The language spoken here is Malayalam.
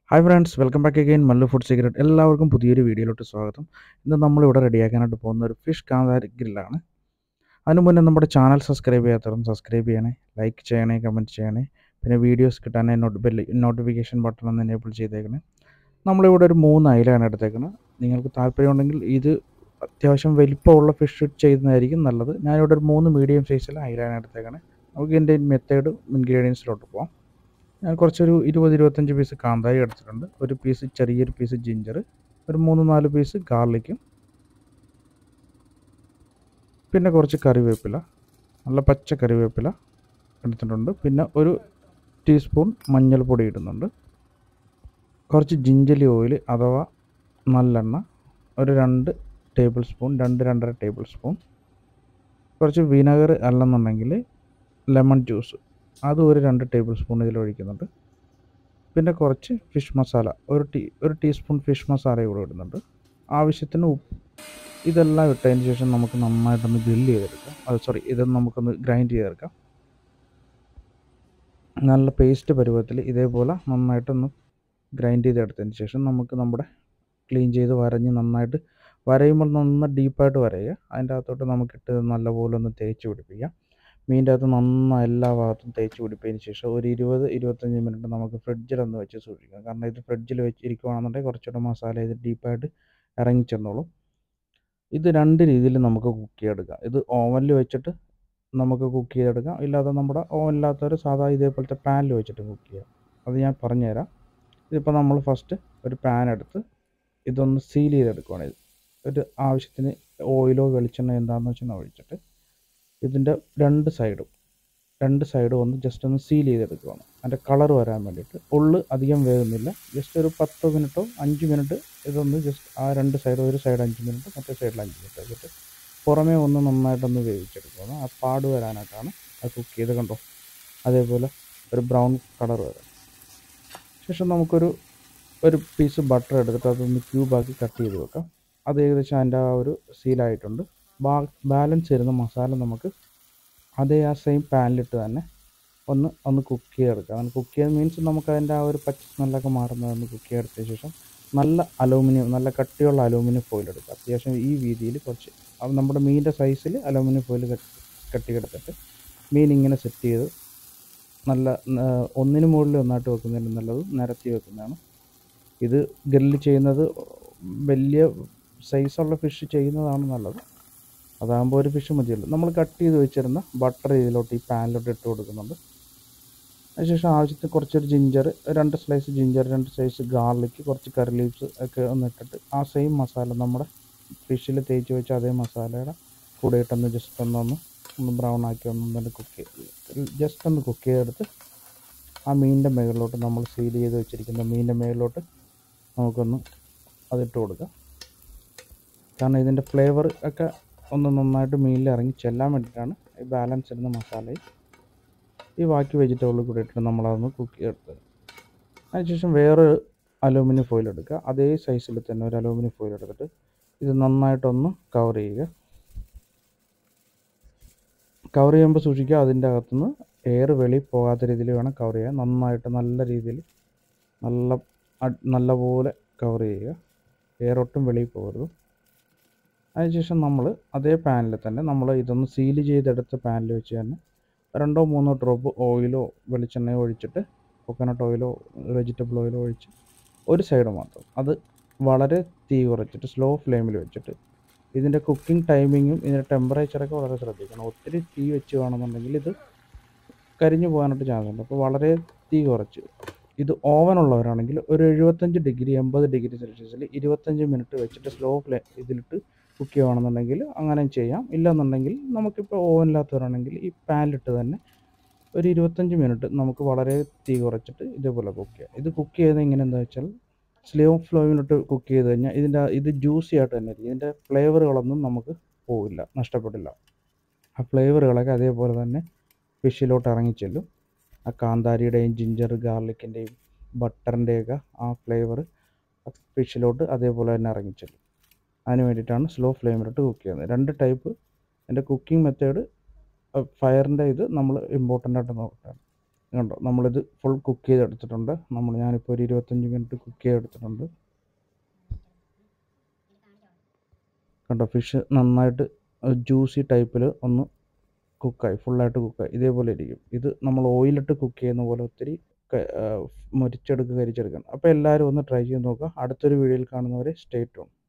hi friends welcome back again Mallu food secret എല്ലാവർക്കും പുതിയൊരു വീഡിയോയിലോട്ട് സ്വാഗതം ഇന്ന് നമ്മളിവിടെ റെഡിയാക്കാനായിട്ട് പോകുന്ന ഒരു ഫിഷ് കാന്താരി ഗ്രില്ലാണ് അതിനു മുന്നേ നമ്മുടെ ചാനൽ സബ്സ്ക്രൈബ് ചെയ്യാത്തവരും സബ്സ്ക്രൈബ് ചെയ്യണേ ലൈക്ക് ചെയ്യണേ കമൻറ്റ് ചെയ്യണേ പിന്നെ വീഡിയോസ് കിട്ടാനേ നോട്ട് ബെൽ നോട്ടിഫിക്കേഷൻ ബട്ടൺ ഒന്ന് എനേബിൾ ചെയ്തേക്കണേ നമ്മളിവിടെ ഒരു മൂന്ന് അയിലാണ് എടുത്തേക്കുന്നത് നിങ്ങൾക്ക് താല്പര്യമുണ്ടെങ്കിൽ ഇത് അത്യാവശ്യം വലിപ്പമുള്ള ഫിഷ് ചെയ്യുന്നതായിരിക്കും നല്ലത് ഞാനിവിടെ ഒരു മൂന്ന് മീഡിയം സൈസിൽ അയിലാണ് എടുത്തേക്കണേ നമുക്ക് ഇതിൻ്റെ മെത്തേഡ് ഇൻഗ്രീഡിയൻസിലോട്ട് പോകാം ഞാൻ കുറച്ചൊരു ഇരുപത് ഇരുപത്തഞ്ച് പീസ് കാന്താരി എടുത്തിട്ടുണ്ട് ഒരു പീസ് ചെറിയൊരു പീസ് ജിഞ്ചർ ഒരു മൂന്ന് നാല് പീസ് ഗാർലിക്കും പിന്നെ കുറച്ച് കറിവേപ്പില നല്ല പച്ച കറിവേപ്പില എടുത്തിട്ടുണ്ട് പിന്നെ ഒരു ടീസ്പൂൺ മഞ്ഞൾപ്പൊടി ഇടുന്നുണ്ട് കുറച്ച് ജിഞ്ചലി ഓയിൽ അഥവാ നല്ലെണ്ണ ഒരു രണ്ട് ടേബിൾ സ്പൂൺ രണ്ട് രണ്ടര ടേബിൾ സ്പൂൺ കുറച്ച് വിനെഗർ അല്ലെന്നുണ്ടെങ്കിൽ ലെമൺ ജ്യൂസ് അതും ഒരു രണ്ട് ടേബിൾ സ്പൂൺ ഇതിൽ ഒഴിക്കുന്നുണ്ട് പിന്നെ കുറച്ച് ഫിഷ് മസാല ഒരു ടീ ഒരു ടീസ്പൂൺ ഫിഷ് മസാല കൂടെ ഇടുന്നുണ്ട് ആവശ്യത്തിന് ഉപ്പ് ഇതെല്ലാം ഇട്ടതിന് ശേഷം നമുക്ക് നന്നായിട്ടൊന്ന് ഗ്രില്ല് ചെയ്തെടുക്കാം അത് സോറി ഇതൊന്ന് നമുക്കൊന്ന് ഗ്രൈൻഡ് ചെയ്തെടുക്കാം നല്ല പേസ്റ്റ് പരുവത്തിൽ ഇതേപോലെ നന്നായിട്ടൊന്ന് ഗ്രൈൻഡ് ചെയ്തെടുത്തതിന് ശേഷം നമുക്ക് നമ്മുടെ ക്ലീൻ ചെയ്ത് വരഞ്ഞ് നന്നായിട്ട് വരയുമ്പോൾ നന്ന ഡീപ്പായിട്ട് വരയുക അതിൻ്റെ അകത്തോട്ട് നമുക്കിട്ട് നല്ലപോലെ ഒന്ന് തേച്ച് പിടിപ്പിക്കാം മീൻ്റെ അകത്ത് നന്നായി എല്ലാ ഭാഗത്തും തേച്ച് പിടിപ്പിച്ചതിന് ശേഷം ഒരു ഇരുപത് ഇരുപത്തഞ്ച് മിനിറ്റ് നമുക്ക് ഫ്രിഡ്ജിലൊന്ന് വെച്ച് സൂക്ഷിക്കാം കാരണം ഇത് ഫ്രിഡ്ജിൽ വെച്ച് ഇരിക്കുകയാണെന്നുണ്ടെങ്കിൽ കുറച്ചുകൂടെ മസാല ഇത് ഡീപ്പായിട്ട് ഇറങ്ങി ചെന്നോളും ഇത് രണ്ട് രീതിയിൽ നമുക്ക് കുക്ക് ചെയ്തെടുക്കാം ഇത് ഓവനിൽ വെച്ചിട്ട് നമുക്ക് കുക്ക് ചെയ്തെടുക്കാം ഇല്ലാതെ നമ്മുടെ ഓവനില്ലാത്തവർ സാധാ ഇതേപോലത്തെ പാനിൽ വെച്ചിട്ട് കുക്ക് ചെയ്യാം അത് ഞാൻ പറഞ്ഞുതരാം ഇതിപ്പോൾ നമ്മൾ ഫസ്റ്റ് ഒരു പാൻ എടുത്ത് ഇതൊന്ന് സീൽ ചെയ്തെടുക്കുകയാണ് ഇത് ഒരു ആവശ്യത്തിന് ഓയിലോ വെളിച്ചെണ്ണ എന്താണെന്ന് വെച്ചാൽ ഒഴിച്ചിട്ട് ഇതിൻ്റെ രണ്ട് സൈഡും രണ്ട് സൈഡും ഒന്ന് ജസ്റ്റ് ഒന്ന് സീൽ ചെയ്തെടുക്കുകയാണ് അതിൻ്റെ കളർ വരാൻ വേണ്ടിയിട്ട് ഉള്ളു അധികം വേകുന്നില്ല ജസ്റ്റ് ഒരു പത്ത് മിനിറ്റോ അഞ്ച് മിനിറ്റ് ഇതൊന്ന് ജസ്റ്റ് ആ രണ്ട് സൈഡ് ഒരു സൈഡ് അഞ്ച് മിനിറ്റ് മറ്റേ സൈഡിൽ അഞ്ച് മിനിറ്റ് വെച്ചിട്ട് പുറമേ ഒന്ന് നന്നായിട്ടൊന്ന് വേവിച്ചെടുക്കുകയാണ് ആ പാട് വരാനായിട്ടാണ് അത് കുക്ക് ചെയ്ത് കണ്ടോ അതേപോലെ ഒരു ബ്രൗൺ കളർ വരാം ശേഷം നമുക്കൊരു ഒരു പീസ് ബട്ടർ എടുത്തിട്ട് അതൊന്ന് ക്യൂബാക്കി കട്ട് ചെയ്ത് വെക്കാം അത് ഏകദേശം അതിൻ്റെ ആ ഒരു സീലായിട്ടുണ്ട് ബാ ബാലൻസ് വരുന്ന മസാല നമുക്ക് അതേ ആ സെയിം പാനിലിട്ട് തന്നെ ഒന്ന് ഒന്ന് കുക്ക് ചെയ്തെടുക്കാം അങ്ങനെ കുക്ക് ചെയ്ത് മീൻസ് നമുക്ക് അതിൻ്റെ ആ ഒരു പച്ച സ്മെല്ലൊക്കെ മാറുന്നതൊന്ന് കുക്ക് ചെയ്തെടുത്ത ശേഷം നല്ല അലൂമിനിയം നല്ല കട്ടിയുള്ള അലൂമിനിയം ഫോയിൽ എടുക്കുക അത്യാവശ്യം ഈ രീതിയിൽ കുറച്ച് അത് നമ്മുടെ മീനിൻ്റെ സൈസിൽ അലൂമിനിയം ഫോയിൽ കെട്ടിയെടുത്തിട്ട് മീൻ ഇങ്ങനെ സെറ്റ് ചെയ്ത് നല്ല ഒന്നിന് മുകളിൽ ഒന്നായിട്ട് വെക്കുന്നതിന് നല്ലത് നിരത്തി വെക്കുന്നതാണ് ഇത് ഗ്രില്ല് ചെയ്യുന്നത് വലിയ സൈസുള്ള ഫിഷ് ചെയ്യുന്നതാണ് നല്ലത് അതാകുമ്പോൾ ഒരു ഫിഷ് മതിയല്ലോ നമ്മൾ കട്ട് ചെയ്ത് വെച്ചിരുന്ന ബട്ടർ ഇതിലോട്ട് ഈ പാനിലോട്ട് ഇട്ട് കൊടുക്കുന്നുണ്ട് അതിനുശേഷം ആവശ്യത്തിന് കുറച്ചൊരു ജിഞ്ചർ രണ്ട് സ്ലൈസ് ജിഞ്ചർ രണ്ട് സ്ലൈസ് ഗാർലിക്ക് കുറച്ച് കറി ലീവ്സ് ഒക്കെ ഒന്ന് ഇട്ടിട്ട് ആ സെയിം മസാല നമ്മുടെ ഫിഷിൽ തേച്ച് വെച്ച അതേ മസാലയുടെ കൂടെ ഇട്ടൊന്ന് ജസ്റ്റ് ഒന്നൊന്ന് ഒന്ന് ബ്രൗൺ ആക്കി ഒന്ന് കുക്ക് ചെയ്ത് ജസ്റ്റ് ഒന്ന് കുക്ക് ചെയ്തെടുത്ത് ആ മീനിൻ്റെ മുകളിലോട്ട് നമ്മൾ സീൽ ചെയ്ത് വെച്ചിരിക്കുന്ന മീനിൻ്റെ മുകളിലോട്ട് നമുക്കൊന്ന് അതിട്ട് കൊടുക്കാം കാരണം ഇതിൻ്റെ ഫ്ലേവർ ഒക്കെ ഒന്ന് നന്നായിട്ട് മീനിൽ ഇറങ്ങി ചെല്ലാൻ വേണ്ടിയിട്ടാണ് ഈ ബാലൻസ് ഇടുന്ന മസാലയും ഈ ബാക്കി വെജിറ്റബിൾ കൂടി ഇട്ടിട്ട് നമ്മളതൊന്ന് കുക്ക് ചെയ്തെടുത്തത് അതിനുശേഷം വേറൊരു അലൂമിനിയം ഫോയിൽ എടുക്കുക അതേ സൈസിൽ തന്നെ ഒരു അലൂമിനിയം ഫോയിൽ എടുത്തിട്ട് ഇത് നന്നായിട്ടൊന്ന് കവർ ചെയ്യുക കവർ ചെയ്യുമ്പോൾ സൂക്ഷിക്കുക അതിൻ്റെ അകത്തുനിന്ന് എയർ വെളി പോകാത്ത രീതിയിൽ വേണം കവർ ചെയ്യാൻ നന്നായിട്ട് നല്ല രീതിയിൽ നല്ല നല്ലപോലെ കവർ ചെയ്യുക എയർ ഒട്ടും വെളിയിൽ പോകരുത് അതിനുശേഷം നമ്മൾ അതേ പാനിൽ തന്നെ നമ്മൾ ഇതൊന്ന് സീൽ ചെയ്തെടുത്ത പാനിൽ വെച്ച് തന്നെ രണ്ടോ മൂന്നോ ഡ്രോപ്പ് ഓയിലോ വെളിച്ചെണ്ണയോ ഒഴിച്ചിട്ട് കോക്കനട്ട് ഓയിലോ വെജിറ്റബിൾ ഓയിലോ ഒഴിച്ച് ഒരു സൈഡ് മാത്രം അത് വളരെ തീ കുറച്ചിട്ട് സ്ലോ ഫ്ലെയിമിൽ വെച്ചിട്ട് ഇതിൻ്റെ കുക്കിംഗ് ടൈമിങ്ങും ഇതിൻ്റെ ടെമ്പറേച്ചറൊക്കെ വളരെ ശ്രദ്ധിക്കണം ഒത്തിരി തീ വെച്ച് വേണമെന്നുണ്ടെങ്കിൽ ഇത് കരിഞ്ഞു പോകാനായിട്ട് ചാൻസ് ഉണ്ട് അപ്പോൾ വളരെ തീ കുറച്ച് ഇത് ഓവൻ ഉള്ളവരാണെങ്കിൽ ഒരു എഴുപത്തഞ്ച് ഡിഗ്രി എൺപത് ഡിഗ്രി സെൽഷ്യസിൽ ഇരുപത്തഞ്ച് മിനിറ്റ് വെച്ചിട്ട് സ്ലോ ഫ്ലേ ഇതിലിട്ട് കുക്ക് ചെയ്യുകയാണെന്നുണ്ടെങ്കിൽ അങ്ങനെ ചെയ്യാം ഇല്ലെന്നുണ്ടെങ്കിൽ നമുക്കിപ്പോൾ ഓവനില്ലാത്തവരാണെങ്കിൽ ഈ പാനിലിട്ട് തന്നെ ഒരു ഇരുപത്തഞ്ച് മിനിറ്റ് നമുക്ക് വളരെ തീ കുറച്ചിട്ട് ഇതേപോലെ കുക്ക് ചെയ്യാം ഇത് കുക്ക് ചെയ്യുന്നത് ഇങ്ങനെ എന്താ വെച്ചാൽ സ്ലോ ഫ്ലോയിലിട്ട് കുക്ക് ചെയ്ത് കഴിഞ്ഞാൽ ഇതിൻ്റെ ഇത് ജ്യൂസി ആയിട്ട് തന്നെ ഇരിക്കും ഇതിൻ്റെ ഫ്ലേവറുകളൊന്നും നമുക്ക് പോവില്ല നഷ്ടപ്പെടില്ല ആ ഫ്ലേവറുകളൊക്കെ അതേപോലെ തന്നെ ഫിഷിലോട്ട് ഇറങ്ങിച്ചെല്ലും ആ കാന്താരിയുടെയും ജിഞ്ചർ ഗാർലിക്കിൻ്റെയും ബട്ടറിൻ്റെയൊക്കെ ആ ഫ്ലേവർ ഫിഷിലോട്ട് അതേപോലെ തന്നെ ഇറങ്ങിച്ചെല്ലും അതിന് വേണ്ടിയിട്ടാണ് സ്ലോ ഫ്ലെയിമിലിട്ട് കുക്ക് ചെയ്യുന്നത് രണ്ട് ടൈപ്പ് എൻ്റെ കുക്കിംഗ് മെത്തേഡ് ഫയറിൻ്റെ ഇത് നമ്മൾ ഇമ്പോർട്ടൻ്റ് ആയിട്ട് നോക്കണം കണ്ടോ നമ്മളിത് ഫുൾ കുക്ക് ചെയ്തെടുത്തിട്ടുണ്ട് നമ്മൾ ഞാനിപ്പോൾ ഒരു ഇരുപത്തഞ്ച് മിനിറ്റ് കുക്ക് ചെയ്തെടുത്തിട്ടുണ്ട് കണ്ടോ ഫിഷ് നന്നായിട്ട് ജ്യൂസി ടൈപ്പിൽ ഒന്ന് കുക്കായി ഫുള്ളായിട്ട് കുക്കായി ഇതേപോലെ ഇരിക്കും ഇത് നമ്മൾ ഓയിലിട്ട് കുക്ക് ചെയ്യുന്ന പോലെ ഒത്തിരി ക- ആ, മൊരിച്ചെടുക്കുക കരിച്ചെടുക്കണം അപ്പോൾ എല്ലാവരും ഒന്ന് ട്രൈ ചെയ്ത് നോക്കുക അടുത്തൊരു വീഡിയോയിൽ കാണുന്നവരെ സ്റ്റേ ട്യൂൺ